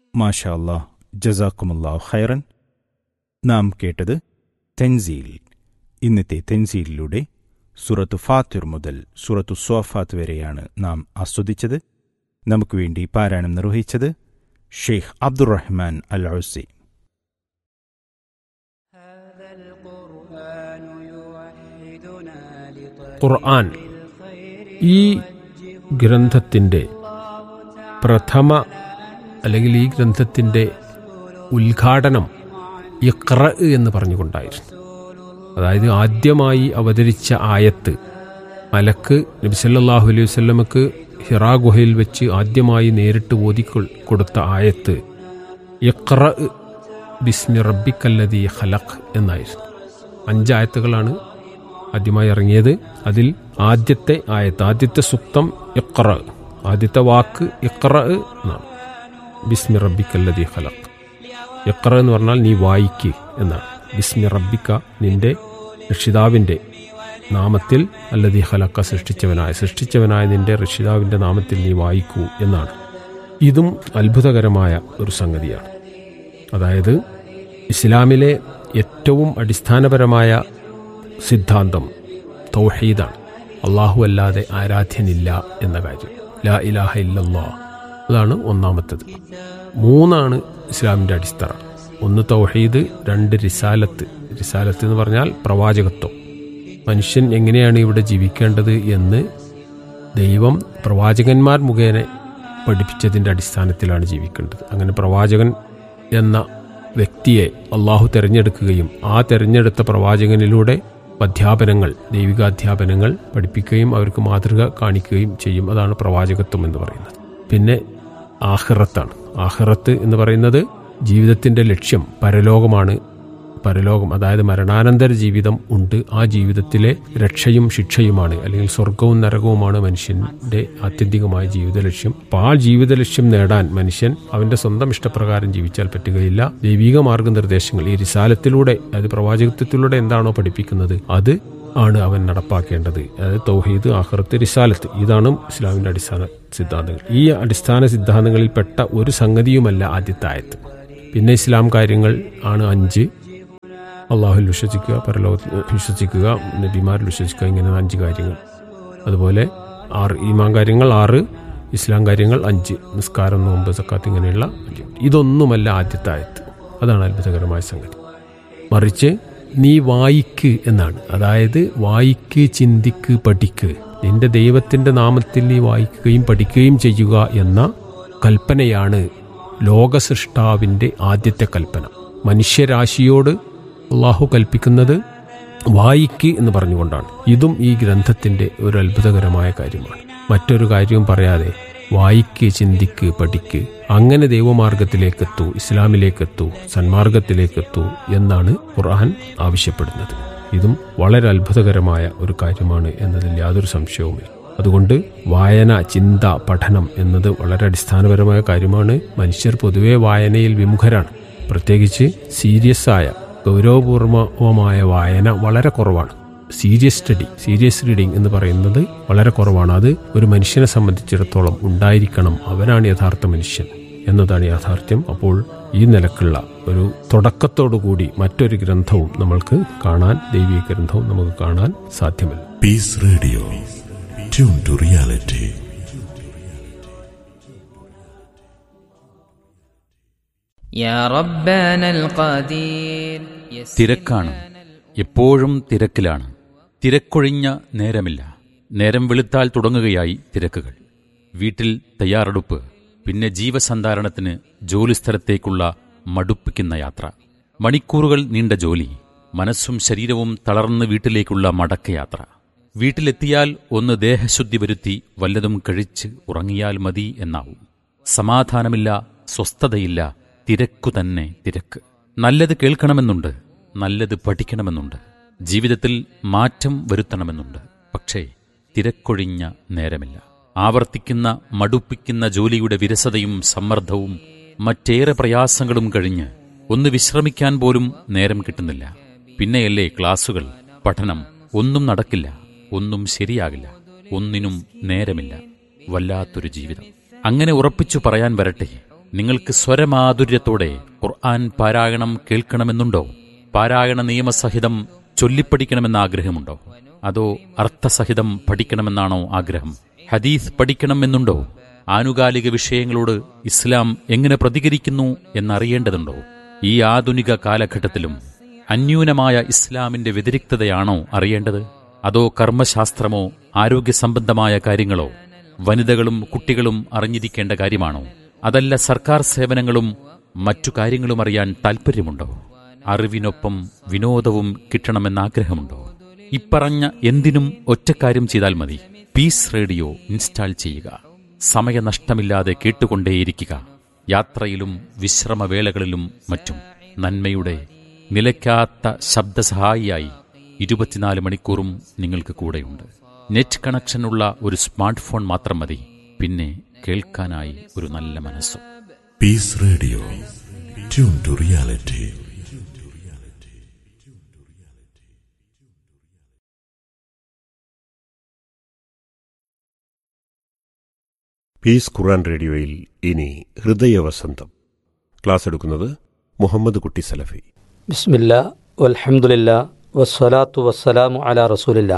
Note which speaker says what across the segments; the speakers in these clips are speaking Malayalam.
Speaker 1: മാഷാ അല്ലാ ജസാക്കുമുല്ലാഹു ഖൈറൻ നാം കേട്ടത് തെൻസീൽ ഇന്നത്തെ തെൻസീലിലൂടെ സുറത്തു ഫാത്തിർ മുതൽ സുറത്തു സ്വാഫാത്ത് വരെയാണ് നാം ആസ്വദിച്ചത് നമുക്ക് വേണ്ടി പാരായണം നിർവഹിച്ചത് ഷെയ്ഖ് അബ്ദുറഹ്മാൻ അൽ ഔസി
Speaker 2: ഖുർആൻ ഈ ഗ്രന്ഥത്തിൻ്റെ പ്രഥമ അല്ലെങ്കിൽ ഈ ഗ്രന്ഥത്തിൻ്റെ ഉദ്ഘാടനം ഇഖ്ര എന്ന് പറഞ്ഞുകൊണ്ടായിരുന്നു അതായത് ആദ്യമായി അവതരിച്ച ആയത്ത് മലക്ക് നബി സല്ലല്ലാഹു അലൈഹി വസല്ലമക്ക് ഹിറാ ഗുഹയിൽ വെച്ച് ആദ്യമായി നേരിട്ട് ഓതി കൊ- കൊടുത്ത ആയത്ത് ഇഖ്ര ബിസ്മി റബ്ബിക്കല്ലതി ഖലഖ് എന്നായിരുന്നു അഞ്ചായത്തുകളാണ് ആദ്യമായി ഇറങ്ങിയത് അതിൽ ആദ്യത്തെ ആയത്ത് ആദ്യത്തെ സുക്തം ഇഖ്ര ആദ്യത്തെ വാക്ക് ഇഖ്ര എന്നാണ് ബിസ്മി റബ്ബിക്കല്ലതി ഖലഖ് ഇഖ്ര എന്ന് പറഞ്ഞാൽ നീ വായിക്ക് എന്നാണ് ബിസ്മി റബ്ബിക്ക നിന്റെ രക്ഷിതാവിൻ്റെ നാമത്തിൽ അല്ലതി ഖലക്ക സൃഷ്ടിച്ചവനായ സൃഷ്ടിച്ചവനായ നിന്റെ രക്ഷിതാവിൻ്റെ നാമത്തിൽ നീ വായിക്കൂ എന്നാണ് ഇതും അത്ഭുതകരമായ ഒരു സംഗതിയാണ് അതായത് ഇസ്ലാമിലെ ഏറ്റവും അടിസ്ഥാനപരമായ സിദ്ധാന്തം തൗഹീദാണ് അള്ളാഹു അല്ലാതെ ആരാധ്യനില്ല എന്ന കാര്യം ലാ ഇലാഹ ഇല്ലല്ലാ അതാണ് ഒന്നാമത്തത് മൂന്നാണ് ഇസ്ലാമിൻ്റെ അടിസ്ഥാനം ഒന്ന് തൗഹീദ് രണ്ട് റിസാലത്ത് റിസാലത്ത് എന്ന് പറഞ്ഞാൽ പ്രവാചകത്വം മനുഷ്യൻ എങ്ങനെയാണ് ഇവിടെ ജീവിക്കേണ്ടത് എന്ന് ദൈവം പ്രവാചകന്മാർ മുഖേന പഠിപ്പിച്ചതിൻ്റെ അടിസ്ഥാനത്തിലാണ് ജീവിക്കേണ്ടത് അങ്ങനെ പ്രവാചകൻ എന്ന വ്യക്തിയെ അള്ളാഹു തിരഞ്ഞെടുക്കുകയും ആ തിരഞ്ഞെടുത്ത പ്രവാചകനിലൂടെ അധ്യാപനങ്ങൾ ദൈവികാധ്യാപനങ്ങൾ പഠിപ്പിക്കുകയും അവർക്ക് മാതൃക കാണിക്കുകയും ചെയ്യും അതാണ് പ്രവാചകത്വം എന്ന് പറയുന്നത് പിന്നെ ആഹിറത്താണ് ആഹിറത്ത് എന്ന് പറയുന്നത് ജീവിതത്തിൻ്റെ ലക്ഷ്യം പരലോകമാണ് പരലോകം അതായത് മരണാനന്തര ജീവിതം ഉണ്ട് ആ ജീവിതത്തിലെ രക്ഷയും ശിക്ഷയുമാണ് അല്ലെങ്കിൽ സ്വർഗവും നരകവുമാണ് മനുഷ്യന്റെ ആത്യന്തികമായ ജീവിത ലക്ഷ്യം അപ്പൊ ആ ജീവിത ലക്ഷ്യം നേടാൻ മനുഷ്യൻ അവന്റെ സ്വന്തം ഇഷ്ടപ്രകാരം ജീവിച്ചാൽ പറ്റുകയില്ല ദൈവിക മാർഗനിർദ്ദേശങ്ങൾ ഈ റിസാലത്തിലൂടെ അതായത് പ്രവാചകത്വത്തിലൂടെ എന്താണോ പഠിപ്പിക്കുന്നത് അത് ആണ് അവൻ നടപ്പാക്കേണ്ടത് അതായത് തൗഹീദ് ആഹ്റത്ത് റിസാലത്ത് ഇതാണ് ഇസ്ലാമിന്റെ അടിസ്ഥാന സിദ്ധാന്തങ്ങൾ ഈ അടിസ്ഥാന സിദ്ധാന്തങ്ങളിൽ പെട്ട ഒരു സംഗതിയുമല്ല ആദ്യത്തെ ആയത്ത് പിന്നെ ഇസ്ലാം കാര്യങ്ങൾ ആണ് അഞ്ച് അള്ളാഹുൽ വിശ്വസിക്കുക പരലോകത്തിൽ വിശ്വസിക്കുക നബിമാരിൽ വിശ്വസിക്കുക ഇങ്ങനെ അഞ്ച് കാര്യങ്ങൾ അതുപോലെ ആറ് ഈമാൻ കാര്യങ്ങൾ ആറ് ഇസ്ലാം കാര്യങ്ങൾ അഞ്ച് നിസ്കാരം നോമ്പ് സക്കാത്ത് ഇങ്ങനെയുള്ള അഞ്ച് ഇതൊന്നുമല്ല ആദ്യത്തെ ആയത്ത് അതാണ് അത്ഭുതകരമായ സംഗതി മറിച്ച് നീ വായിക്ക് എന്നാണ് അതായത് വായിക്ക് ചിന്തിക്ക് പഠിക്ക് നിന്റെ ദൈവത്തിന്റെ നാമത്തിൽ നീ വായിക്കുകയും പഠിക്കുകയും ചെയ്യുക എന്ന കൽപ്പനയാണ് ലോകസൃഷ്ടാവിന്റെ ആദ്യത്തെ കൽപ്പന മനുഷ്യരാശിയോട് അള്ളാഹു കൽപ്പിക്കുന്നത് വായിക്ക് എന്ന് പറഞ്ഞുകൊണ്ടാണ് ഇതും ഈ ഗ്രന്ഥത്തിന്റെ ഒരു അത്ഭുതകരമായ കാര്യമാണ് മറ്റൊരു കാര്യവും പറയാതെ വായിക്ക് ചിന്തിക്ക് പഠിക്ക് അങ്ങനെ ദൈവമാർഗത്തിലേക്കെത്തൂ ഇസ്ലാമിലേക്കെത്തൂ സന്മാർഗത്തിലേക്കെത്തൂ എന്നാണ് ഖുർആൻ ആവശ്യപ്പെടുന്നത് ഇതും വളരെ അത്ഭുതകരമായ ഒരു കാര്യമാണ് എന്നതിൽ യാതൊരു സംശയവുമില്ല അതുകൊണ്ട് വായന ചിന്ത പഠനം എന്നത് വളരെ അടിസ്ഥാനപരമായ കാര്യമാണ് മനുഷ്യർ പൊതുവെ വായനയിൽ വിമുഖരാണ് പ്രത്യേകിച്ച് സീരിയസ് ആയ ഗൗരവപൂർവമായ വായന വളരെ കുറവാണ് സീരിയസ് സ്റ്റഡി സീരിയസ് റീഡിംഗ് എന്ന് പറയുന്നത് വളരെ കുറവാണ് അത് ഒരു മനുഷ്യനെ സംബന്ധിച്ചിടത്തോളം ഉണ്ടായിരിക്കണം അവനാണ് യഥാർത്ഥ മനുഷ്യൻ എന്നതാണ് യാഥാർത്ഥ്യം അപ്പോൾ ഈ നിലക്കുള്ള ഒരു തുടക്കത്തോടുകൂടി മറ്റൊരു ഗ്രന്ഥവും നമ്മൾക്ക് കാണാൻ ദൈവിക ഗ്രന്ഥവും നമുക്ക് കാണാൻ സാധ്യമല്ല
Speaker 3: Peace Radio. Tune to reality.
Speaker 4: يا ربنا القدير
Speaker 5: തിരക്കാണ് എപ്പോഴും തിരക്കിലാണ് തിരക്കൊഴിഞ്ഞ നേരമില്ല നേരം വെളുത്താൽ തുടങ്ങുകയായി തിരക്കുകൾ വീട്ടിൽ തയ്യാറെടുപ്പ് പിന്നെ ജീവസന്ധാരണത്തിന് ജോലിസ്ഥലത്തേക്കുള്ള മടുപ്പിക്കുന്ന യാത്ര മണിക്കൂറുകൾ നീണ്ട ജോലി മനസ്സും ശരീരവും തളർന്ന് വീട്ടിലേക്കുള്ള മടക്കയാത്ര വീട്ടിലെത്തിയാൽ ഒന്ന് ദേഹശുദ്ധി വരുത്തി വല്ലതും കഴിച്ച് ഉറങ്ങിയാൽ മതി എന്നാവും സമാധാനമില്ല സ്വസ്ഥതയില്ല തിരക്കു തന്നെ തിരക്ക് നല്ലത് കേൾക്കണമെന്നുണ്ട് നല്ലത് പഠിക്കണമെന്നുണ്ട് ജീവിതത്തിൽ മാറ്റം വരുത്തണമെന്നുണ്ട് പക്ഷേ തിരക്കൊഴിഞ്ഞ നേരമില്ല ആവർത്തിക്കുന്ന മടുപ്പിക്കുന്ന ജോലിയുടെ വിരസതയും സമ്മർദ്ദവും മറ്റേറെ പ്രയാസങ്ങളും കഴിഞ്ഞ് ഒന്ന് വിശ്രമിക്കാൻ പോലും നേരം കിട്ടുന്നില്ല പിന്നെയല്ലേ ക്ലാസുകൾ പഠനം ഒന്നും നടക്കില്ല ഒന്നും ശരിയാകില്ല ഒന്നിനും നേരമില്ല വല്ലാത്തൊരു ജീവിതം അങ്ങനെ ഉറപ്പിച്ചു പറയാൻ വരട്ടെ നിങ്ങൾക്ക് സ്വരമാധുര്യത്തോടെ ഖുർആൻ പാരായണം കേൾക്കണമെന്നുണ്ടോ പാരായണ നിയമസഹിതം ചൊല്ലിപ്പഠിക്കണമെന്ന ആഗ്രഹമുണ്ടോ അതോ അർത്ഥസഹിതം പഠിക്കണമെന്നാണോ ആഗ്രഹം ഹദീസ് പഠിക്കണമെന്നുണ്ടോ ആനുകാലിക വിഷയങ്ങളോട് ഇസ്ലാം എങ്ങനെ പ്രതികരിക്കുന്നു എന്നറിയേണ്ടതുണ്ടോ ഈ ആധുനിക കാലഘട്ടത്തിലും അന്യൂനമായ ഇസ്ലാമിന്റെ വ്യതിരിക്തതയാണോ അറിയേണ്ടത് അതോ കർമ്മശാസ്ത്രമോ ആരോഗ്യ സംബന്ധമായ കാര്യങ്ങളോ വനിതകളും കുട്ടികളും അറിഞ്ഞിരിക്കേണ്ട കാര്യമാണോ അതല്ല സർക്കാർ സേവനങ്ങളും മറ്റു കാര്യങ്ങളും അറിയാൻ താൽപ്പര്യമുണ്ടോ അറിവിനൊപ്പം വിനോദവും കിട്ടണമെന്ന ആഗ്രഹമുണ്ടോ ഇപ്പറഞ്ഞ എന്തിനും ഒറ്റക്കാര്യം ചെയ്താൽ മതി പീസ് റേഡിയോ ഇൻസ്റ്റാൾ ചെയ്യുക സമയനഷ്ടമില്ലാതെ കേട്ടുകൊണ്ടേയിരിക്കുക യാത്രയിലും വിശ്രമവേളകളിലും മറ്റും നന്മയുടെ നിലയ്ക്കാത്ത ശബ്ദസഹായിയായി ഇരുപത്തിനാല് മണിക്കൂറും നിങ്ങൾക്ക് കൂടെയുണ്ട് നെറ്റ് കണക്ഷനുള്ള ഒരു സ്മാർട്ട് ഫോൺ മാത്രം മതി പിന്നെ കേൾക്കാനായി ഒരു നല്ല മനസ്സും
Speaker 3: Peace Radio. Tune to reality.
Speaker 6: Peace Quran റേഡിയോയിൽ ഇനി ഹൃദയവസന്തം ക്ലാസ് എടുക്കുന്നത് മുഹമ്മദ് കുട്ടി സലഫി
Speaker 7: ബിസ്മില്ല വൽഹംദുലില്ല വസ്സലാത്തു വസ്സലാമു അലാ റസൂലില്ല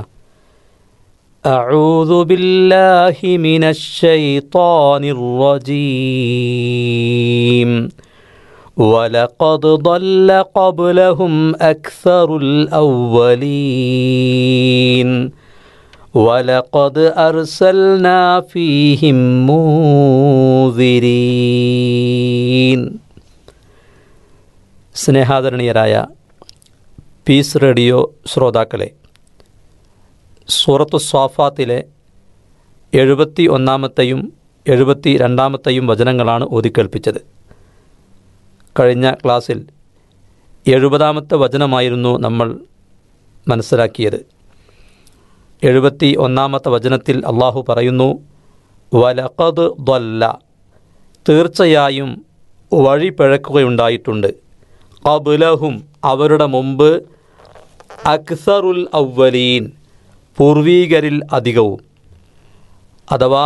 Speaker 7: أعوذ بالله من الشيطان الرجيم ولقد ضل قبلهم أكثر الأولين ولقد أرسلنا فيهم منذرين സ്നേഹാദരണീയരായ പീസ് റേഡിയോ ശ്രോതാക്കളെ സൂറത്തു സ്വാഫാത്തിലെ എഴുപത്തി ഒന്നാമത്തെയും എഴുപത്തി രണ്ടാമത്തെയും വചനങ്ങളാണ് ഓതിക്കേൽപ്പിച്ചത് കഴിഞ്ഞ ക്ലാസ്സിൽ എഴുപതാമത്തെ വചനമായിരുന്നു നമ്മൾ മനസ്സിലാക്കിയത് എഴുപത്തി ഒന്നാമത്തെ വചനത്തിൽ അള്ളാഹു പറയുന്നു വലഖദ് ضല്ല തീർച്ചയായും വഴി പിഴക്കുകയുണ്ടായിട്ടുണ്ട് കബുലഹും അവരുടെ മുമ്പ് അക്സറുൽ അവലീൻ പൂർവീകരിൽ അധികവും അഥവാ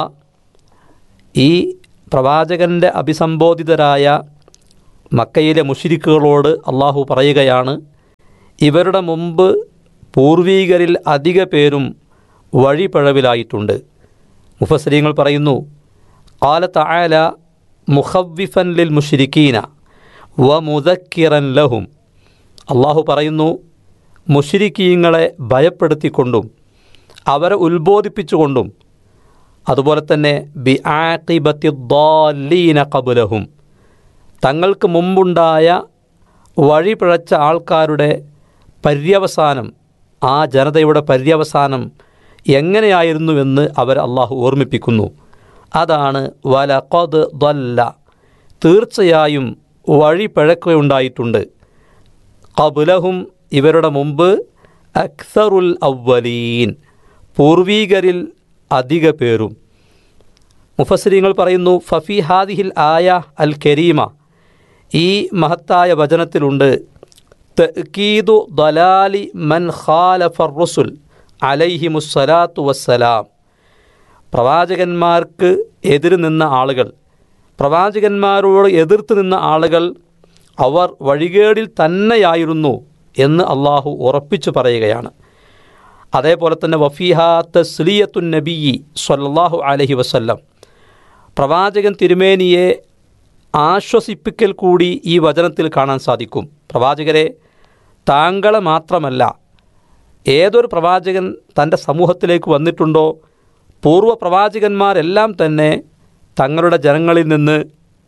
Speaker 7: ഈ പ്രവാചകൻ്റെ അഭിസംബോധിതരായ മക്കയിലെ മുഷിരിക്കുകളോട് അള്ളാഹു പറയുകയാണ് ഇവരുടെ മുമ്പ് പൂർവീകരിൽ അധിക പേരും വഴിപിഴവിലായിട്ടുണ്ട് മുഫസരീങ്ങൾ പറയുന്നു കാലത്ത് ആല മുഖവിഫൻ ലിൽ മുഷിരിക്കീന വ മുദക്കിറൻ ലഹും അള്ളാഹു പറയുന്നു മുഷിരിക്കീങ്ങളെ ഭയപ്പെടുത്തിക്കൊണ്ടും അവരെ ഉത്ബോധിപ്പിച്ചുകൊണ്ടും അതുപോലെ തന്നെ ബി ആഖിബത്തി ദ്വാലീന കബുലഹും തങ്ങൾക്ക് മുമ്പുണ്ടായ വഴി പിഴച്ച ആൾക്കാരുടെ പര്യവസാനം ആ ജനതയുടെ പര്യവസാനം എങ്ങനെയായിരുന്നുവെന്ന് അവർ അള്ളാഹു ഓർമ്മിപ്പിക്കുന്നു അതാണ് വലഖദ് ദ്വല്ല തീർച്ചയായും വഴി പിഴക്കുകയുണ്ടായിട്ടുണ്ട് കബുലഹും ഇവരുടെ മുമ്പ് അക്സറുൽ അവലീൻ പൂർവീകരിൽ അധിക പേരും മുഫസരിങ്ങൾ പറയുന്നു ഫഫി ഹാദിഹിൽ ആയ അൽ കരീമ ഈ മഹത്തായ വചനത്തിലുണ്ട് തക്കീദു ദലാലി മൻ ഖാലഫർ റുസുൽ അലൈഹിമുസ്സലാത്തു വസ്സലാം പ്രവാചകന്മാർക്ക് എതിര് നിന്ന ആളുകൾ പ്രവാചകന്മാരോട് എതിർത്ത് നിന്ന ആളുകൾ അവർ വഴികേടിൽ തന്നെയായിരുന്നു എന്ന് അള്ളാഹു ഉറപ്പിച്ചു പറയുകയാണ് അതേപോലെ തന്നെ വഫീഹ തസ്ലിയത്തുൻ നബിയി സ്വല്ലല്ലാഹു അലഹി വസല്ലം പ്രവാചകൻ തിരുമേനിയെ ആശ്വസിപ്പിക്കൽ കൂടി ഈ വചനത്തിൽ കാണാൻ സാധിക്കും പ്രവാചകരെ താങ്കളെ മാത്രമല്ല ഏതൊരു പ്രവാചകൻ തൻ്റെ സമൂഹത്തിലേക്ക് വന്നിട്ടുണ്ടോ പൂർവ്വ പ്രവാചകന്മാരെല്ലാം തന്നെ തങ്ങളുടെ ജനങ്ങളിൽ നിന്ന്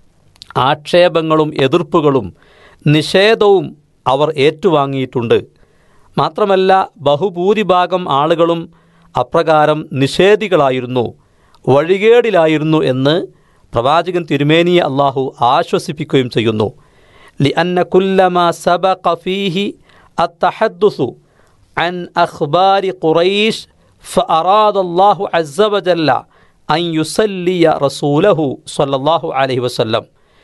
Speaker 7: ആക്ഷേപങ്ങളും എതിർപ്പുകളും നിഷേധവും അവർ ഏറ്റുവാങ്ങിയിട്ടുണ്ട് മാത്രമല്ല ബഹുഭൂരിഭാഗം ആളുകളും അപ്രകാരം നിഷേധികളായിരുന്നു വഴികേടിലായിരുന്നു എന്ന് പ്രവാചകൻ തിരുമേനിയെ അള്ളാഹു ആശ്വസിപ്പിക്കുകയും ചെയ്യുന്നു ലി അന്ന കുല്ലമ സബ കഫീഹി അത്തഹദ്ദുസു അൻ അഖ്ബാരി ഖുറൈഷ് فأراد الله عز وجل أن يسلي رسوله صلى الله عليه وسلم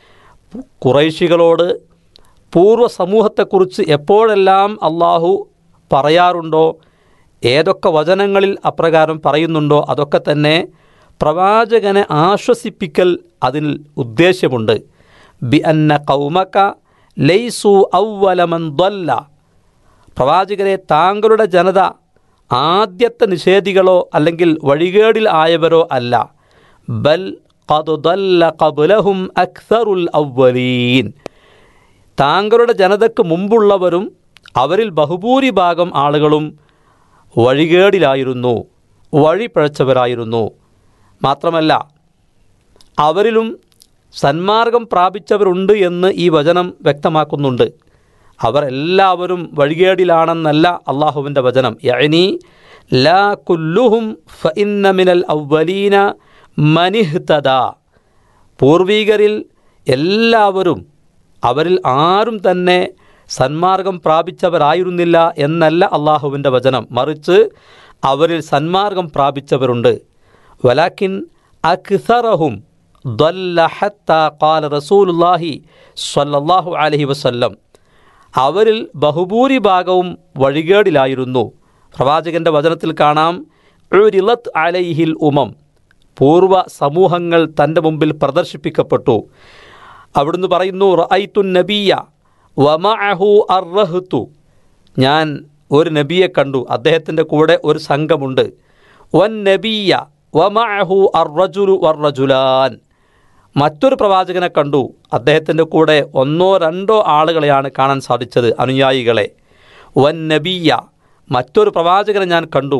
Speaker 7: കുറൈശികളോട് പൂർവ്വ സമൂഹത്തെക്കുറിച്ച് എപ്പോഴെല്ലാം അള്ളാഹു പറയാറുണ്ടോ ഏതൊക്കെ വചനങ്ങളിൽ അപ്രകാരം പറയുന്നുണ്ടോ അതൊക്കെ തന്നെ പ്രവാചകനെ ആശ്വസിപ്പിക്കൽ അതിൽ ഉദ്ദേശ്യമുണ്ട് ബി അന്ന കൗമക ലൈസു ഔവലമൻ ദ്വല്ല പ്രവാചകരെ താങ്കളുടെ ജനത ആദ്യത്തെ നിഷേധികളോ അല്ലെങ്കിൽ വഴികേടിൽ ആയവരോ അല്ല ബൽ ഖദ്ദല്ല ഖബ്ലഹും അക്സറുൽ അവ്വലീൻ താങ്കളുടെ ജനതയ്ക്ക് മുമ്പുള്ളവരും അവരിൽ ബഹുഭൂരിഭാഗം ആളുകളും വഴികേടിലായിരുന്നു വഴി പിഴച്ചവരായിരുന്നു മാത്രമല്ല അവരിലും സന്മാർഗം പ്രാപിച്ചവരുണ്ട് എന്ന് ഈ വചനം വ്യക്തമാക്കുന്നുണ്ട് അവർ എല്ലാവരും വഴികേടിലാണെന്നല്ല അള്ളാഹുവിൻ്റെ വചനം യഅനി ലാ കുല്ലുഹും ഫഇന്ന മിനൽ അവലീന മനിഹ്തദ പൂർവീകരിൽ എല്ലാവരും അവരിൽ ആരും തന്നെ സന്മാർഗം പ്രാപിച്ചവരായിരുന്നില്ല എന്നല്ല അള്ളാഹുവിൻ്റെ വചനം മറിച്ച് അവരിൽ സന്മാർഗം പ്രാപിച്ചവരുണ്ട് വലാക്കിൻ അക്സറഹും ദ്വല്ലഹത്ത ഖാല റസൂലുല്ലാഹി സ്വല്ലല്ലാഹു അലൈഹി വസല്ലം അവരിൽ ബഹുഭൂരിഭാഗവും വഴികേടിലായിരുന്നു പ്രവാചകന്റെ വചനത്തിൽ കാണാം ഉരിലത്ത് അലൈഹിൽ ഉമം പൂർവ സമൂഹങ്ങൾ തൻ്റെ മുമ്പിൽ പ്രദർശിപ്പിക്കപ്പെട്ടു അവിടുന്ന് പറയുന്നു റഅയ്ത്തുൻ നബിയ വമഅഹു അർറഹ്തു ഞാൻ ഒരു നബിയെ കണ്ടു അദ്ദേഹത്തിൻ്റെ കൂടെ ഒരു സംഘമുണ്ട് വൻ നബിയ വമഅഹു അർറജുലു വർറജുലാൻ മറ്റൊരു പ്രവാചകനെ കണ്ടു അദ്ദേഹത്തിൻ്റെ കൂടെ ഒന്നോ രണ്ടോ ആളുകളെയാണ് കാണാൻ സാധിച്ചത് അനുയായികളെ വൻ നബിയ മറ്റൊരു പ്രവാചകനെ ഞാൻ കണ്ടു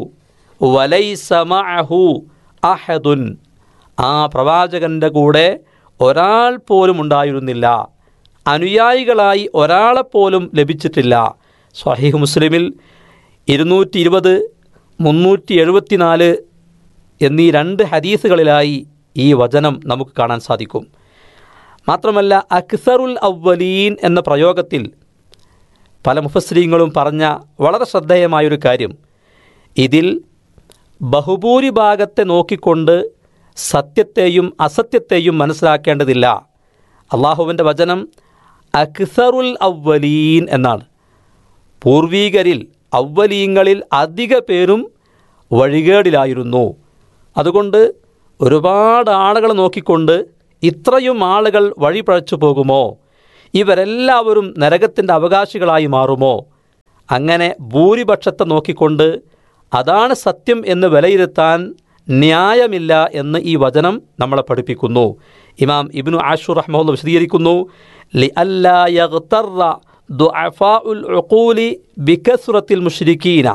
Speaker 7: വലൈസമഅഹു അഹദുൻ ആ പ്രവാചകൻ്റെ കൂടെ ഒരാൾ പോലും ഉണ്ടായിരുന്നില്ല അനുയായികളായി ഒരാളെപ്പോലും ലഭിച്ചിട്ടില്ല സ്വഹീഹ് മുസ്ലിമിൽ ഇരുന്നൂറ്റി ഇരുപത് മുന്നൂറ്റി എഴുപത്തിനാല് എന്നീ രണ്ട് ഹദീസുകളിലായി ഈ വചനം നമുക്ക് കാണാൻ സാധിക്കും മാത്രമല്ല അക്സറുൽ അവലീൻ എന്ന പ്രയോഗത്തിൽ പല മുഫസ്രീങ്ങളും പറഞ്ഞ വളരെ ശ്രദ്ധേയമായൊരു കാര്യം ഇതിൽ ബഹുഭൂരിഭാഗത്തെ നോക്കിക്കൊണ്ട് സത്യത്തെയും അസത്യത്തെയും മനസ്സിലാക്കേണ്ടതില്ല അള്ളാഹുവിൻ്റെ വചനം അക്സറുൽ അവലീൻ എന്നാണ് പൂർവീകരിൽ അവലീങ്ങളിൽ അധിക പേരും വഴികേടിലായിരുന്നു അതുകൊണ്ട് ഒരുപാട് ആളുകൾ നോക്കിക്കൊണ്ട് ഇത്രയും ആളുകൾ വഴി പഴച്ചു പോകുമോ ഇവരെല്ലാവരും നരകത്തിൻ്റെ അവകാശികളായി മാറുമോ അങ്ങനെ ഭൂരിപക്ഷത്തെ നോക്കിക്കൊണ്ട് അതാണ് സത്യം എന്ന് വിലയിരുത്താൻ ന്യായമില്ല എന്ന് ഈ വചനം നമ്മളെ പഠിപ്പിക്കുന്നു ഇമാം ഇബ്നു ആഷുർ റഹ്മുല്ല വിശദീകരിക്കുന്നു ലി അല്ലാ യഗ്തറ ദുഅഫാഉൽ ഉഖൂലി ബികസ്റത്തിൽ മുശ്രിക്കീന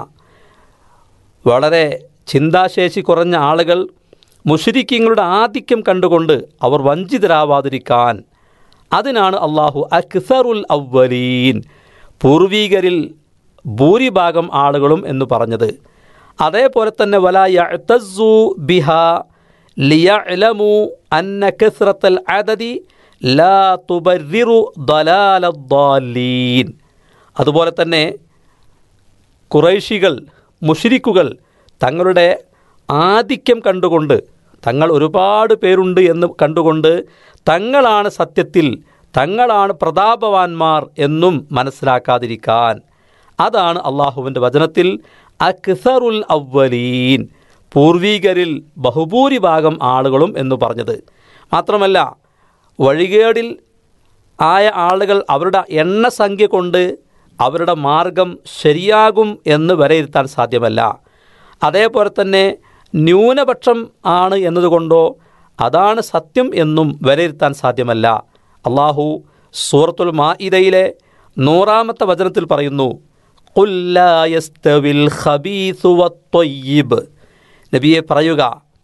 Speaker 7: വളരെ ചിന്താശേഷി കുറഞ്ഞ ആളുകൾ മുഷരിക്കങ്ങളുടെ ആധിക്യം കണ്ടുകൊണ്ട് അവർ വഞ്ചിതരാവാതിരിക്കാൻ അതിനാണ് അള്ളാഹു അക്സറുൽ അവലീൻ പൂർവീകരിൽ ഭൂരിഭാഗം ആളുകളും എന്ന് പറഞ്ഞത് അതേപോലെ തന്നെ വല യഅ്തസ്സു ബിഹ ലിയഅലമു അന്ന കസ്റത്തൽ അദദി ലാ തുബർറിറു ദലാലദ്ദാലീൻ അതുപോലെ തന്നെ കുറേശികൾ മുഷിരിക്കുകൾ തങ്ങളുടെ ആധിക്യം കണ്ടുകൊണ്ട് തങ്ങൾ ഒരുപാട് പേരുണ്ട് എന്ന് കണ്ടുകൊണ്ട് തങ്ങളാണ് സത്യത്തിൽ തങ്ങളാണ് പ്രതാപവാന്മാർ എന്നും മനസ്സിലാക്കാതിരിക്കാൻ അതാണ് അള്ളാഹുവിൻ്റെ വചനത്തിൽ അക്സറുൽ അവലീൻ പൂർവീകരിൽ ബഹുഭൂരിഭാഗം ആളുകളും എന്ന് പറഞ്ഞത് മാത്രമല്ല വഴികേടിൽ ആയ ആളുകൾ അവരുടെ എണ്ണസംഖ്യ കൊണ്ട് അവരുടെ മാർഗം ശരിയാകും എന്ന് വിലയിരുത്താൻ സാധ്യമല്ല അതേപോലെ തന്നെ ന്യൂനപക്ഷം ആണ് എന്നതുകൊണ്ടോ അതാണ് സത്യം എന്നും വിലയിരുത്താൻ സാധ്യമല്ല അള്ളാഹു സൂറത്തുൽ മാഇദയിലെ നൂറാമത്തെ വചനത്തിൽ പറയുന്നു "ഖുല്ലായസ്തവിൽ ഖബീസു വത്തൊയ്യിബ്." നബിയെ പറയുക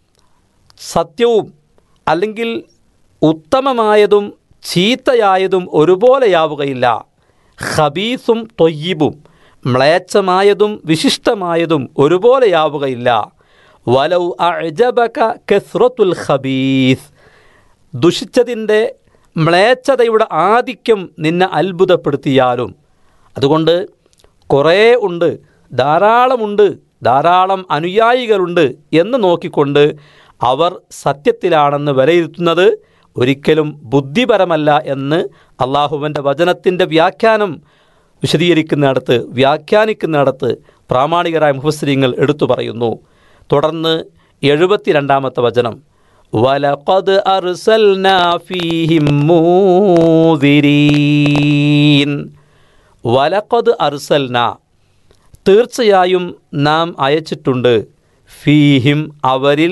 Speaker 7: സത്യവും അല്ലെങ്കിൽ ഉത്തമമായതും ചീത്തയായതും ഒരുപോലെയാവുകയില്ല ഖബീസും തൊയ്യിബും മ്ലേച്ഛമായതും വിശിഷ്ടമായതും ഒരുപോലെയാവുകയില്ല വലൗ അഅജബക കസ്റത്തുൽ ഖബീസ് ദുഷിച്ചതിൻ്റെ മ്ലേച്ഛതയുടെ ആധിക്യം നിന്നെ അത്ഭുതപ്പെടുത്തിയാലും അതുകൊണ്ട് കുറേ ഉണ്ട് ധാരാളമുണ്ട് ധാരാളം അനുയായികളുണ്ട് എന്ന് നോക്കിക്കൊണ്ട് അവർ സത്യത്തിലാണെന്ന് വിലയിരുത്തുന്നത് ഒരിക്കലും ബുദ്ധിപരമല്ല എന്ന് അള്ളാഹുവിൻ്റെ വചനത്തിൻ്റെ വ്യാഖ്യാനം വിശദീകരിക്കുന്നിടത്ത് വ്യാഖ്യാനിക്കുന്നിടത്ത് പ്രാമാണികരായ മുഫസ്ലിങ്ങൾ എടുത്തു പറയുന്നു തുടർന്ന് എഴുപത്തിരണ്ടാമത്തെ വചനം വലഖദ് അർസൽന ഫീഹിം മൂദിരീൻ വലഖദ് അർസൽന തീർച്ചയായും നാം അയച്ചിട്ടുണ്ട് ഫീഹിം അവരിൽ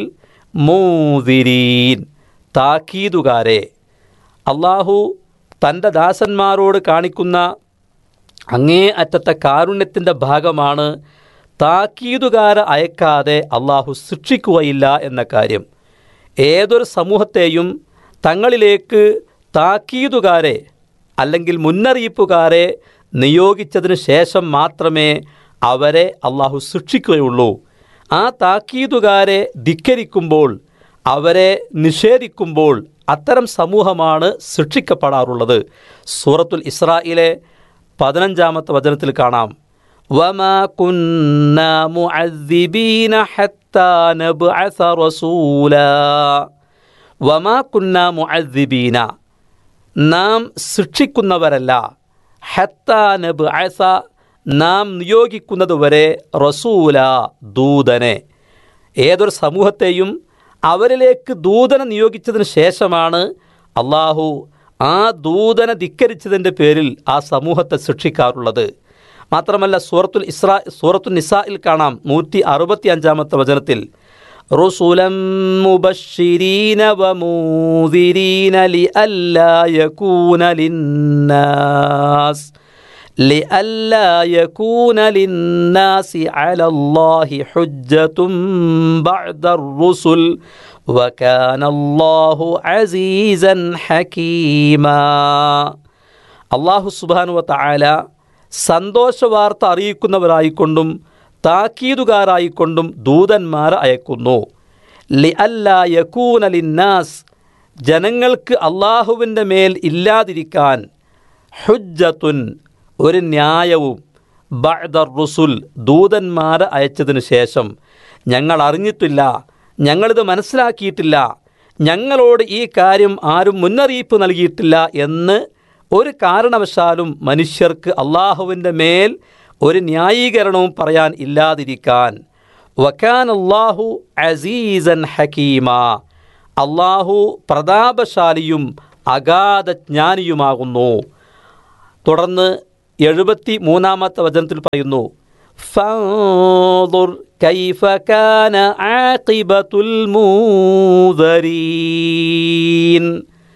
Speaker 7: മൂതിരീൻ താക്കീതുകാരെ അള്ളാഹു തൻ്റെ ദാസന്മാരോട് കാണിക്കുന്ന അങ്ങേ അറ്റത്തെ കാരുണ്യത്തിൻ്റെ ഭാഗമാണ് താക്കീതുകാരെ അയക്കാതെ അള്ളാഹു ശിക്ഷിക്കുകയില്ല എന്ന കാര്യം ഏതൊരു സമൂഹത്തെയും തങ്ങളിലേക്ക് താക്കീതുകാരെ അല്ലെങ്കിൽ മുന്നറിയിപ്പുകാരെ നിയോഗിച്ചതിന് ശേഷം മാത്രമേ അവരെ അള്ളാഹു ശിക്ഷിക്കുകയുള്ളൂ ആ താക്കീതുകാരെ ധിക്കരിക്കുമ്പോൾ അവരെ നിഷേധിക്കുമ്പോൾ അത്തരം സമൂഹമാണ് ശിക്ഷിക്കപ്പെടാറുള്ളത് സൂറത്തുൽ ഇസ്രായിലെ പതിനഞ്ചാമത്തെ വചനത്തിൽ കാണാം وما كنا معذبين حتى نبعث رسولا وما كنا معذبين നാം ശിക്ഷിക്കുന്നവരല്ല ഹത്താ നബ് അസ നാം നിയോഗിക്കുന്നതുവരെ റസൂല ദൂതനെ ഏതൊരു സമൂഹത്തെയും അവരിലേക്ക് ദൂതനെ നിയോഗിച്ചതിന് ശേഷമാണ് അള്ളാഹു ആ ദൂതനെ ധിക്കരിച്ചതിൻ്റെ പേരിൽ ആ സമൂഹത്തെ ശിക്ഷിക്കാറുള്ളത് മാത്രമല്ല സൂറത്തുൽ ഇസ്രാ സൂറത്തുൽ നിസായിൽ കാണാം നൂറ്റി അറുപത്തി അഞ്ചാമത്തെ വചനത്തിൽ റസുലം മുബശ്ശിരീന വമൂദിരീന ലിഅല്ലാ യകൂന ലിന്നാസ് لئلا يكون للناس على الله حجة بعد الرسل وكان الله عزيزا حكيما അള്ളാഹു സുബാനു വതആല സന്തോഷവാർത്ത അറിയിക്കുന്നവരായിക്കൊണ്ടും താക്കീതുകാരായിക്കൊണ്ടും ദൂതന്മാരെ അയക്കുന്നു ലി അല്ലാ യക്കൂന ലിന്നാസ് ജനങ്ങൾക്ക് അള്ളാഹുവിൻ്റെ മേൽ ഇല്ലാതിരിക്കാൻ ഹുജ്ജത്തുൻ ഒരു ന്യായവും ബഅദർ റുസുൽ ദൂതന്മാരെ അയച്ചതിന് ശേഷം ഞങ്ങൾ അറിഞ്ഞിട്ടില്ല ഞങ്ങളിത് മനസ്സിലാക്കിയിട്ടില്ല ഞങ്ങളോട് ഈ കാര്യം ആരും മുന്നറിയിപ്പ് നൽകിയിട്ടില്ല എന്ന് ഒരു കാരണവശാലും മനുഷ്യർക്ക് അള്ളാഹുവിൻ്റെ മേൽ ഒരു ന്യായീകരണവും പറയാൻ ഇല്ലാതിരിക്കാൻ വക്കാൻ അള്ളാഹു അസീസൻ ഹക്കീമ അള്ളാഹു പ്രതാപശാലിയും അഗാധജ്ഞാനിയുമാകുന്നു തുടർന്ന് എഴുപത്തി മൂന്നാമത്തെ വചനത്തിൽ പറയുന്നു فانظر كيف كان عاقبة المنذرين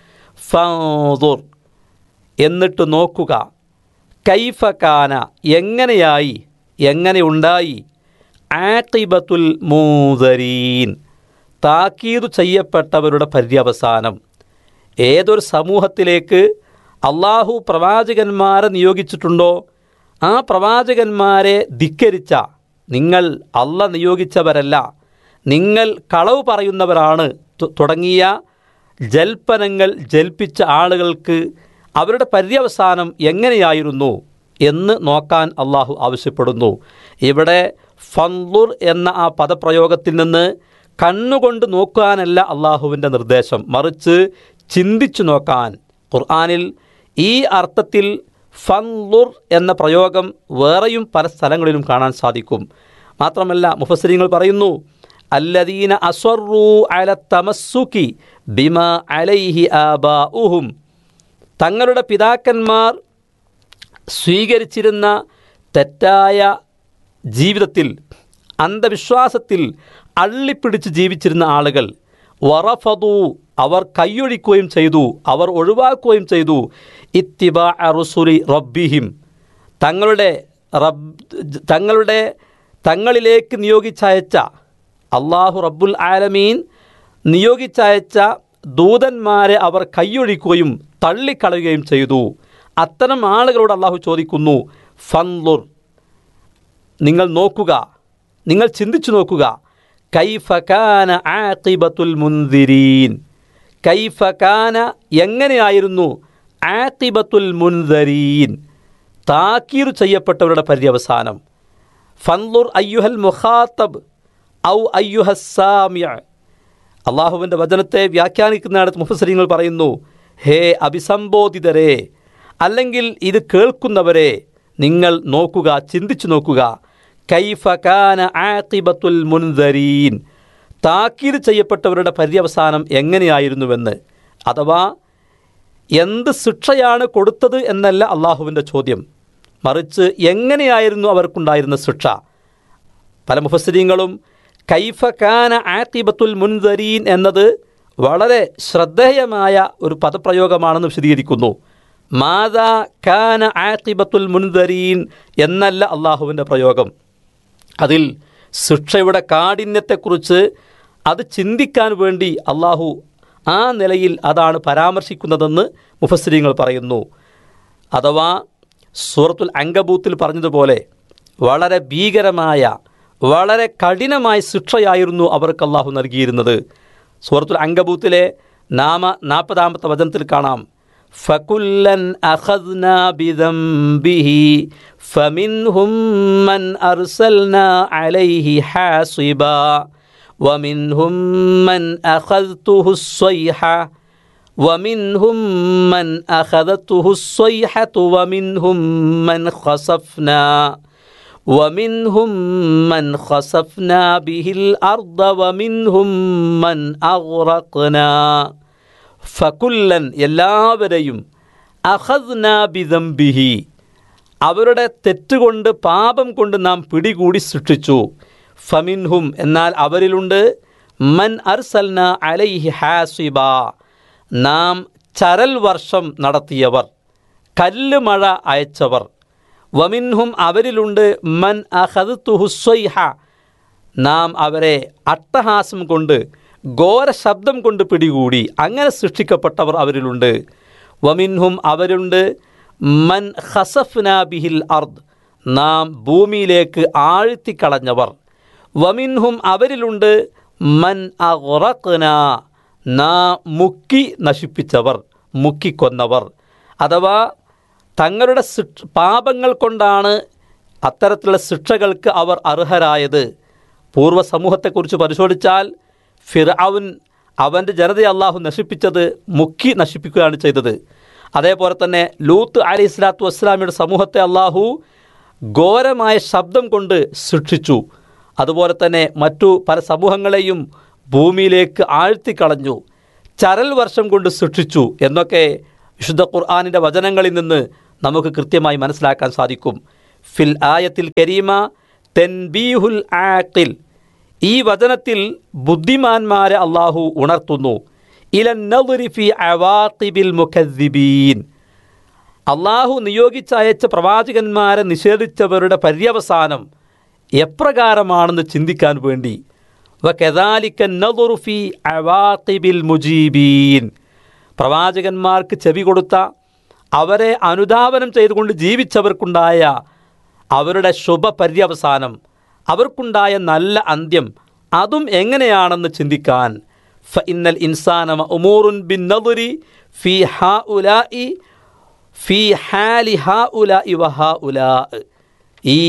Speaker 7: فانظر എന്നിട്ട് നോക്കുക കൈഫക്കാന എങ്ങനെയായി എങ്ങനെ ഉണ്ടായി ആക്കിബത്തുൽ മൂതരീൻ താക്കീതു ചെയ്യപ്പെട്ടവരുടെ പര്യവസാനം ഏതൊരു സമൂഹത്തിലേക്ക് അള്ളാഹു പ്രവാചകന്മാരെ നിയോഗിച്ചിട്ടുണ്ടോ ആ പ്രവാചകന്മാരെ ധിക്കരിച്ച നിങ്ങൾ അല്ല നിയോഗിച്ചവരല്ല നിങ്ങൾ കളവ് പറയുന്നവരാണ് തു- തുടങ്ങിയ ജൽപ്പനങ്ങൾ ജൽപ്പിച്ച ആളുകൾക്ക് അവരുടെ പര്യവസാനം എങ്ങനെയായിരുന്നു എന്ന് നോക്കാൻ അള്ളാഹു ആവശ്യപ്പെടുന്നു ഇവിടെ ഫൻലുർ എന്ന ആ പദപ്രയോഗത്തിൽ നിന്ന് കണ്ണുകൊണ്ട് നോക്കാനല്ല അള്ളാഹുവിൻ്റെ നിർദ്ദേശം മറിച്ച് ചിന്തിച്ചു നോക്കാൻ ഖുർആാനിൽ ഈ അർത്ഥത്തിൽ ഫൻലുർ എന്ന പ്രയോഗം വേറെയും പല സ്ഥലങ്ങളിലും കാണാൻ സാധിക്കും മാത്രമല്ല മുഫസരിങ്ങൾ പറയുന്നു അല്ലദീന അസ്വറു അല തമസ്സുക്കി ബിമ അലൈഹി ആബാഉഹും തങ്ങളുടെ പിതാക്കന്മാർ സ്വീകരിച്ചിരുന്ന തെറ്റായ ജീവിതത്തിൽ അന്ധവിശ്വാസത്തിൽ അള്ളിപ്പിടിച്ച് ജീവിച്ചിരുന്ന ആളുകൾ വറഫതു അവർ കൈയൊഴിക്കുകയും ചെയ്തു അവർ ഒഴിവാക്കുകയും ചെയ്തു ഇത്തിബ റുസുലി റബ്ബിഹിം തങ്ങളുടെ റബ്ബ് തങ്ങളുടെ തങ്ങളിലേക്ക് നിയോഗിച്ചയച്ച അള്ളാഹു റബ്ബുൽ ആലമീൻ നിയോഗിച്ചയച്ച ദൂതന്മാരെ അവർ കൈയൊഴിക്കുകയും തള്ളിക്കളയുകയും ചെയ്തു അത്തരം ആളുകളോട് അള്ളാഹു ചോദിക്കുന്നു ഫൻലുർ നിങ്ങൾ നോക്കുക നിങ്ങൾ ചിന്തിച്ചു നോക്കുക കൈഫകാന ആഖിബത്തുൽ മുൻദിരീൻ കൈഫകാന എങ്ങനെയായിരുന്നു ആഖിബത്തുൽ മുൻദരീൻ താക്കീർ ചെയ്യപ്പെട്ടവരുടെ പര്യവസാനം ഫൻലുർ അയ്യുഹൽ മുഖാത്തബ് ഔ അയ്യുഹസാമ്യ അള്ളാഹുവിൻ്റെ വചനത്തെ വ്യാഖ്യാനിക്കുന്നിടത്ത് മുഫസരിങ്ങൾ പറയുന്നു ഹേ അഭിസംബോധിതരെ അല്ലെങ്കിൽ ഇത് കേൾക്കുന്നവരെ നിങ്ങൾ നോക്കുക ചിന്തിച്ചു നോക്കുക കൈഫകാന ആഖിബത്തുൽ മുൻദരീൻ താക്കീത് ചെയ്യപ്പെട്ടവരുടെ പര്യവസാനം എങ്ങനെയായിരുന്നുവെന്ന് അഥവാ എന്ത് ശിക്ഷയാണ് കൊടുത്തത് എന്നല്ല അള്ളാഹുവിൻ്റെ ചോദ്യം മറിച്ച് എങ്ങനെയായിരുന്നു അവർക്കുണ്ടായിരുന്ന ശിക്ഷ പല മുഫസ്സരീങ്ങളും കൈഫ കാന ആത്തിബത്തുൽ മുൻദരീൻ എന്നത് വളരെ ശ്രദ്ധേയമായ ഒരു പദപ്രയോഗമാണെന്ന് വിശദീകരിക്കുന്നു മാതാ കാന ആത്തിബത്തുൽ മുൻദരീൻ എന്നല്ല അള്ളാഹുവിൻ്റെ പ്രയോഗം അതിൽ ശിക്ഷയുടെ കാഠിന്യത്തെക്കുറിച്ച് അത് ചിന്തിക്കാൻ വേണ്ടി അള്ളാഹു ആ നിലയിൽ അതാണ് പരാമർശിക്കുന്നതെന്ന് മുഫസ്സരിങ്ങൾ പറയുന്നു അഥവാ സൂറത്തുൽ അങ്കബൂത്തിൽ പറഞ്ഞതുപോലെ വളരെ ഭീകരമായ വളരെ കഠിനമായ ശിക്ഷയായിരുന്നു അവർക്ക് അള്ളാഹു നൽകിയിരുന്നത് സൂറത്തുൽ അങ്കബൂത്തിലെ നാമ നാൽപ്പതാമത്തെ വചനത്തിൽ കാണാം ഫകുല്ലൻ അഖദ്ന ബിദംബിഹി ഫമിൻഹും മൻ അർസൽന അലൈഹി ഹാസിബ ومنهم من أخذته الصيحة ومنهم من أخذته الصيحة ومنهم من خسفنا ومنهم من خسفنا به الأرض ومنهم من أغرقنا ഫകുല്ലൻ എല്ലാവരെയും അഹദ്ന ബിദംബിഹി അവരുടെ തെറ്റുകൊണ്ട് പാപം കൊണ്ട് നാം പിടികൂടി സൃഷ്ടിച്ചു ഫമിൻഹും എന്നാൽ അവരിലുണ്ട് മൻ അർസൽന അലൈഹി ഹാസിബ നാം ചരൽ വർഷം നടത്തിയവർ കല്ല് മഴ അയച്ചവർ വമിൻഹും അവരിലുണ്ട് മൻ അഹദുഹുസ്വൈഹ നാം അവരെ അട്ടഹാസം കൊണ്ട് ഘോര ശബ്ദം കൊണ്ട് പിടികൂടി അങ്ങനെ സൃഷ്ടിക്കപ്പെട്ടവർ അവരിലുണ്ട് വമിൻഹും അവരുണ്ട് മൻ ഹസഫ്ന ബിഹിൽ അർദ് നാം ഭൂമിയിലേക്ക് ആഴ്ത്തിക്കളഞ്ഞവർ വമിൻഹും അവരിലുണ്ട് മൻ അറഖ്ന നാം മുക്കി നശിപ്പിച്ചവർ മുക്കിക്കൊന്നവർ അഥവാ തങ്ങളുടെ ശിക്ഷ പാപങ്ങൾ കൊണ്ടാണ് അത്തരത്തിലുള്ള ശിക്ഷകൾക്ക് അവർ അർഹരായത് പൂർവ്വ സമൂഹത്തെക്കുറിച്ച് പരിശോധിച്ചാൽ ഫിർഔൻ അവൻ്റെ ജനതയെ അള്ളാഹു നശിപ്പിച്ചത് മുക്കി നശിപ്പിക്കുകയാണ് ചെയ്തത് അതേപോലെ തന്നെ ലൂത്ത് അലി ഇസ്ലാത്തു വസ്സലാമിയുടെ സമൂഹത്തെ അള്ളാഹു ഘോരമായ ശബ്ദം കൊണ്ട് ശിക്ഷിച്ചു അതുപോലെ തന്നെ മറ്റു പല സമൂഹങ്ങളെയും ഭൂമിയിലേക്ക് ആഴ്ത്തിക്കളഞ്ഞു ചരൽ വർഷം കൊണ്ട് ശിക്ഷിച്ചു എന്നൊക്കെ വിശുദ്ധ ഖുർആാനിൻ്റെ വചനങ്ങളിൽ നിന്ന് നമുക്ക് കൃത്യമായി മനസ്സിലാക്കാൻ സാധിക്കും ഫിൽ ആയത്തിൽ കരീമ തെൻബീഹുൽ ആക്കിൽ ഈ വചനത്തിൽ ബുദ്ധിമാന്മാരെ അള്ളാഹു ഉണർത്തുന്നു ഇലന്നഫി അവാത്തിബിൽ മുഖദ്ദിബീൻ അള്ളാഹു നിയോഗിച്ചയച്ച പ്രവാചകന്മാരെ നിഷേധിച്ചവരുടെ പര്യവസാനം എപ്രകാരമാണെന്ന് ചിന്തിക്കാൻ വേണ്ടി വകദാലിക്കൻ നദുറുഫി അവാത്തിബിൽ മുജീബീൻ പ്രവാചകന്മാർക്ക് ചെവി കൊടുത്ത അവരെ അനുധാവനം ചെയ്തുകൊണ്ട് ജീവിച്ചവർക്കുണ്ടായ അവരുടെ ശുഭപര്യവസാനം അവർക്കുണ്ടായ നല്ല അന്ത്യം അതും എങ്ങനെയാണെന്ന് ചിന്തിക്കാൻ ഫ ഇന്നൽ ഇൻസാന ഉമൂറുൻ ബിൻ നദുരി ഫി ഹാ ഉലായി ഫി ഹാലി ഹാ ഉല ഇവ ഹാ ഉലാ ഈ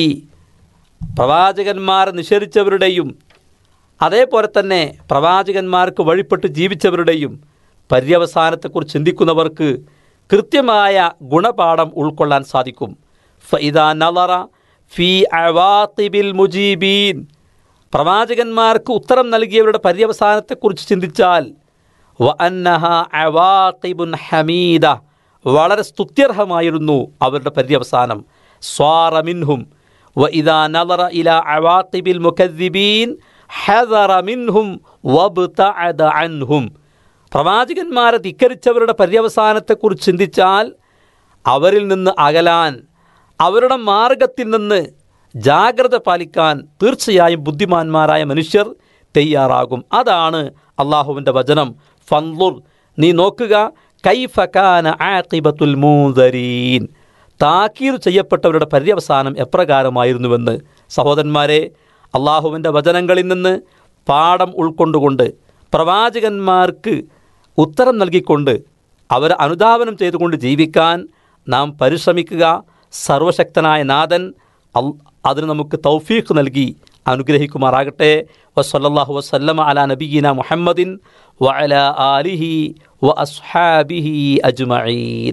Speaker 7: പ്രവാചകന്മാരെ നിഷേധിച്ചവരുടെയും അതേപോലെ തന്നെ പ്രവാചകന്മാർക്ക് വഴിപ്പെട്ട് ജീവിച്ചവരുടെയും പര്യവസാനത്തെക്കുറിച്ച് ചിന്തിക്കുന്നവർക്ക് കൃത്യമായ ഗുണപാഠം ഉൾക്കൊള്ളാൻ സാധിക്കും ഫൈദ നളറ ഫി അവാത്തിബിൽ മുജീബീൻ പ്രവാചകന്മാർക്ക് ഉത്തരം നൽകിയവരുടെ പര്യവസാനത്തെക്കുറിച്ച് ചിന്തിച്ചാൽ വ അന്നഹ അവാത്തിബുൻ ഹമീദ വളരെ സ്തുത്യർഹമായിരുന്നു അവരുടെ പര്യവസാനം സ്വാറമിൻഹും വ ഇദാ നളറ ഇല അവാത്തിബിൽ മുഖദ്ദിബീൻ ഹദറ മിൻഹും വബ്തഅദ അൻഹും പ്രവാചകന്മാരെ ധിക്കരിച്ചവരുടെ പര്യവസാനത്തെക്കുറിച്ച് ചിന്തിച്ചാൽ അവരിൽ നിന്ന് അകലാൻ അവരുടെ മാർഗത്തിൽ നിന്ന് ജാഗ്രത പാലിക്കാൻ തീർച്ചയായും ബുദ്ധിമാന്മാരായ മനുഷ്യർ തയ്യാറാകും അതാണ് അള്ളാഹുവിൻ്റെ വചനം ഫൻലുർ നീ നോക്കുക കൈഫക്കാന ആഖിബത്തുൽ മൂദരീൻ താക്കീർ ചെയ്യപ്പെട്ടവരുടെ പര്യവസാനം എപ്രകാരമായിരുന്നുവെന്ന് സഹോദരന്മാരെ അള്ളാഹുവിൻ്റെ വചനങ്ങളിൽ നിന്ന് പാഠം ഉൾക്കൊണ്ടുകൊണ്ട് പ്രവാചകന്മാർക്ക് ഉത്തരം നൽകിക്കൊണ്ട് അവരെ അനുധാവനം ചെയ്തുകൊണ്ട് ജീവിക്കാൻ നാം പരിശ്രമിക്കുക സർവശക്തനായ നാഥൻ അൽ അതിന് നമുക്ക് തൗഫീഖ് നൽകി അനുഗ്രഹിക്കുമാറാകട്ടെ വസല്ലാഹു വസല്ലമ അല നബീന മുഹമ്മദിൻ വ അല ആലിഹി വ അസ്ഹാബിഹി അജ്മഈൻ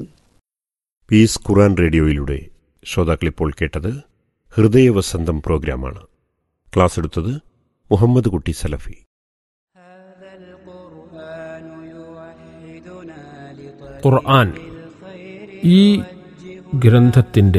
Speaker 6: പീസ് ഖുറാൻ റേഡിയോയിലൂടെ ശ്രോതാക്കളിപ്പോൾ കേട്ടത് ഹൃദയവസന്തം പ്രോഗ്രാമാണ് ക്ലാസ് എടുത്തത് മുഹമ്മദ് കുട്ടി സലഫി
Speaker 2: ഖുർആൻ ഈ ഗ്രന്ഥത്തിൻ്റെ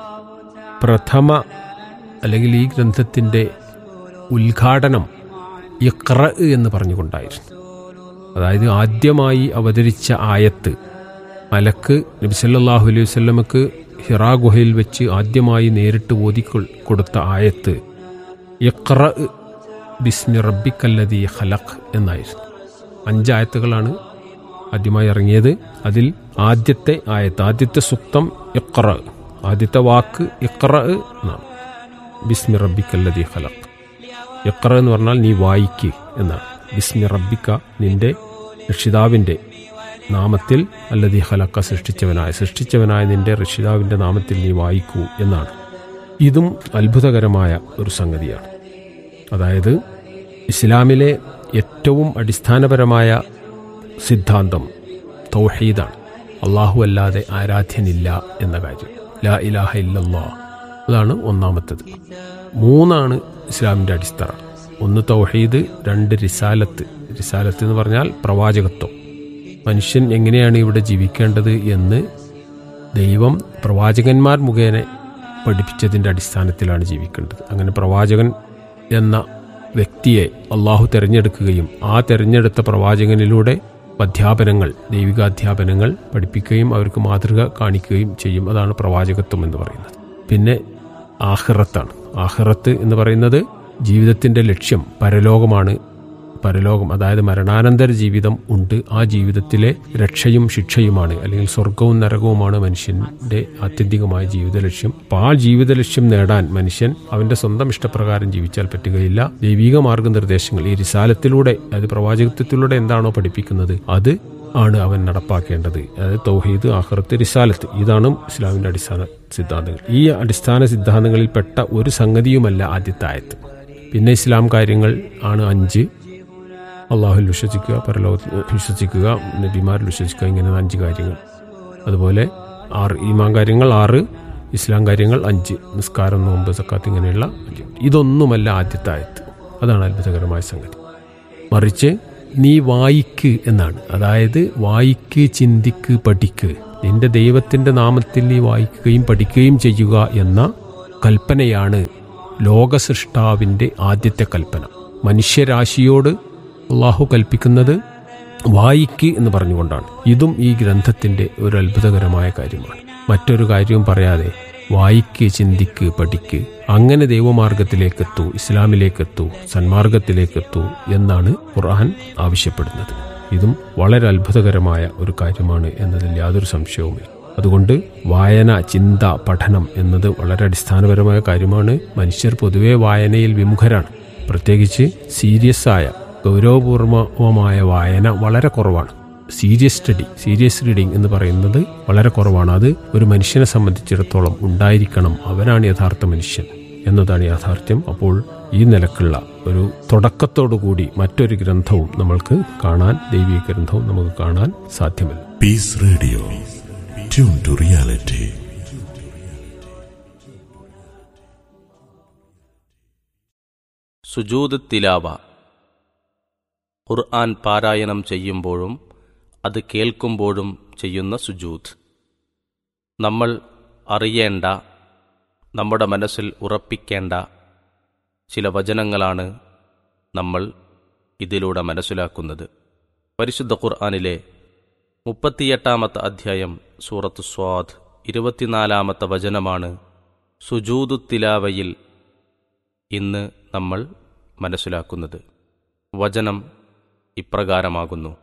Speaker 2: പ്രഥമ അല്ലെങ്കിൽ ഈ ഗ്രന്ഥത്തിൻ്റെ ഉദ്ഘാടനം ഇഖ്ര എന്ന് പറഞ്ഞുകൊണ്ടായിരുന്നു അതായത് ആദ്യമായി അവതരിച്ച ആയത്ത് മലക്ക് നബി സല്ലല്ലാഹു അലൈഹി വസല്ലമക്ക് ഹിറാ ഗുഹയിൽ വെച്ച് ആദ്യമായി നേരിട്ട് ഓതി കൊ- കൊടുത്ത ആയത്ത് ഇഖ്ര ബിസ്മി റബ്ബിക്കല്ലതി ഖലഖ് എന്നായിരുന്നു അഞ്ചായത്തുകളാണ് ആദ്യമായി ഇറങ്ങിയത് അതിൽ ആദ്യത്തെ ആയത്ത് ആദ്യത്തെ സുക്തം ഇഖ്ര ആദ്യത്തെ വാക്ക് ഇഖ്ര എന്നാണ് ബിസ്മി റബ്ബിക്കല്ലതി ഖലഖ് ഇഖ്ര എന്ന് പറഞ്ഞാൽ നീ വായിക്ക് എന്നാണ് ബിസ്മി റബ്ബിക്ക നിന്റെ രക്ഷിതാവിൻ്റെ നാമത്തിൽ അല്ലതി ഖലക്ക സൃഷ്ടിച്ചവനായ സൃഷ്ടിച്ചവനായ നിന്റെ രക്ഷിതാവിൻ്റെ നാമത്തിൽ നീ വായിക്കൂ എന്നാണ് ഇതും അത്ഭുതകരമായ ഒരു സംഗതിയാണ് അതായത് ഇസ്ലാമിലെ ഏറ്റവും അടിസ്ഥാനപരമായ സിദ്ധാന്തം തൗഹീദാണ് അള്ളാഹു അല്ലാതെ ആരാധ്യനില്ല എന്ന കാര്യം ലാ ഇലാഹ ഇല്ലല്ലാ അതാണ് ഒന്നാമത്തത് മൂന്നാണ് ഇസ്ലാമിൻ്റെ അടിസ്ഥാനം ഒന്ന് തൗഹീദ് രണ്ട് റിസാലത്ത് റിസാലത്ത് എന്ന് പറഞ്ഞാൽ പ്രവാചകത്വം മനുഷ്യൻ എങ്ങനെയാണ് ഇവിടെ ജീവിക്കേണ്ടത് എന്ന് ദൈവം പ്രവാചകന്മാർ മുഖേന പഠിപ്പിച്ചതിൻ്റെ അടിസ്ഥാനത്തിലാണ് ജീവിക്കേണ്ടത് അങ്ങനെ പ്രവാചകൻ എന്ന വ്യക്തിയെ അള്ളാഹു തിരഞ്ഞെടുക്കുകയും ആ തിരഞ്ഞെടുത്ത പ്രവാചകനിലൂടെ അധ്യാപനങ്ങൾ ദൈവികാധ്യാപനങ്ങൾ പഠിപ്പിക്കുകയും അവർക്ക് മാതൃക കാണിക്കുകയും ചെയ്യും അതാണ് പ്രവാചകത്വം എന്ന് പറയുന്നത് പിന്നെ ആഹ്റത്താണ് ആഹ്റത്ത് എന്ന് പറയുന്നത് ജീവിതത്തിൻ്റെ ലക്ഷ്യം പരലോകമാണ് പരലോകം അതായത് മരണാനന്തര ജീവിതം ഉണ്ട് ആ ജീവിതത്തിലെ രക്ഷയും ശിക്ഷയുമാണ് അല്ലെങ്കിൽ സ്വർഗവും നരകവുമാണ് മനുഷ്യന്റെ ആത്യന്തികമായ ജീവിത ലക്ഷ്യം അപ്പോൾ ആ ജീവിത ലക്ഷ്യം നേടാൻ മനുഷ്യൻ അവന്റെ സ്വന്തം ഇഷ്ടപ്രകാരം ജീവിച്ചാൽ പറ്റുകയില്ല ദൈവിക മാർഗനിർദ്ദേശങ്ങൾ ഈ റിസാലത്തിലൂടെ അതായത് പ്രവാചകത്വത്തിലൂടെ എന്താണോ പഠിപ്പിക്കുന്നത് അത് ആണ് അവൻ നടപ്പാക്കേണ്ടത് അതായത് തൗഹീദ് ആഹ്റത്ത് റിസാലത്ത് ഇതാണ് ഇസ്ലാമിന്റെ അടിസ്ഥാന സിദ്ധാന്തങ്ങൾ ഈ അടിസ്ഥാന സിദ്ധാന്തങ്ങളിൽ പെട്ട ഒരു സംഗതിയുമല്ല ആദ്യത്തെ ആയത്ത് പിന്നെ ഇസ്ലാം കാര്യങ്ങൾ ആണ് അഞ്ച് അള്ളാഹുൽ വിശ്വസിക്കുക പരലോകത്തിൽ വിശ്വസിക്കുക നബിമാരിൽ വിശ്വസിക്കുക ഇങ്ങനെ അഞ്ച് കാര്യങ്ങൾ അതുപോലെ ആറ് ഈമാൻ കാര്യങ്ങൾ ആറ് ഇസ്ലാം കാര്യങ്ങൾ അഞ്ച് നിസ്കാരം നോമ്പ് സക്കാത്ത് ഇങ്ങനെയുള്ള അഞ്ച് ഇതൊന്നുമല്ല ആദ്യത്തെ ആയത്ത് അതാണ് അത്ഭുതകരമായ സംഗതി മറിച്ച് നീ വായിക്ക് എന്നാണ് അതായത് വായിക്ക് ചിന്തിക്ക് പഠിക്ക് നിന്റെ ദൈവത്തിന്റെ നാമത്തിൽ നീ വായിക്കുകയും പഠിക്കുകയും ചെയ്യുക എന്ന കൽപ്പനയാണ് ലോകസൃഷ്ടാവിന്റെ ആദ്യത്തെ കൽപ്പന മനുഷ്യരാശിയോട് അള്ളാഹു കൽപ്പിക്കുന്നത് വായിക്ക് എന്ന് പറഞ്ഞുകൊണ്ടാണ് ഇതും ഈ ഗ്രന്ഥത്തിന്റെ ഒരു അത്ഭുതകരമായ കാര്യമാണ് മറ്റൊരു കാര്യവും പറയാതെ വായിക്ക് ചിന്തിക്ക് പഠിക്ക് അങ്ങനെ ദൈവമാർഗത്തിലേക്കെത്തൂ ഇസ്ലാമിലേക്കെത്തൂ സന്മാർഗത്തിലേക്കെത്തൂ എന്നാണ് ഖുർആൻ ആവശ്യപ്പെടുന്നത് ഇതും വളരെ അത്ഭുതകരമായ ഒരു കാര്യമാണ് എന്നതിൽ യാതൊരു സംശയവുമില്ല അതുകൊണ്ട് വായന ചിന്ത പഠനം എന്നത് വളരെ അടിസ്ഥാനപരമായ കാര്യമാണ് മനുഷ്യർ പൊതുവെ വായനയിൽ വിമുഖരാണ് പ്രത്യേകിച്ച് സീരിയസ് ആയ ഗൗരവപൂർവമായ വായന വളരെ കുറവാണ് സീരിയസ് സ്റ്റഡി സീരിയസ് റീഡിംഗ് എന്ന് പറയുന്നത് വളരെ കുറവാണ് അത് ഒരു മനുഷ്യനെ സംബന്ധിച്ചിടത്തോളം ഉണ്ടായിരിക്കണം അവനാണ് യഥാർത്ഥ മനുഷ്യൻ എന്നതാണ് യാഥാർത്ഥ്യം അപ്പോൾ ഈ നിലക്കുള്ള ഒരു തുടക്കത്തോടു കൂടി മറ്റൊരു ഗ്രന്ഥവും നമ്മൾക്ക് കാണാൻ ദൈവിക ഗ്രന്ഥവും നമുക്ക് കാണാൻ സാധ്യമല്ല
Speaker 3: Peace Radio. Tune to reality.
Speaker 8: സുജൂദ് തിലാവ ഖുർആൻ പാരായണം ചെയ്യുമ്പോഴും അത് കേൾക്കുമ്പോഴും ചെയ്യുന്ന സുജൂദ് നമ്മൾ അറിയേണ്ട നമ്മുടെ മനസ്സിൽ ഉറപ്പിക്കേണ്ട ചില വചനങ്ങളാണ് നമ്മൾ ഇതിലൂടെ മനസ്സിലാക്കുന്നത് പരിശുദ്ധ ഖുർആനിലെ മുപ്പത്തിയെട്ടാമത്തെ അധ്യായം സൂറത്ത് സ്വാദ് ഇരുപത്തിനാലാമത്തെ വചനമാണ് സുജൂദു തിലാവയിൽ ഇന്ന് നമ്മൾ മനസ്സിലാക്കുന്നത് വചനം ഇപ്രകാരമാകുന്നു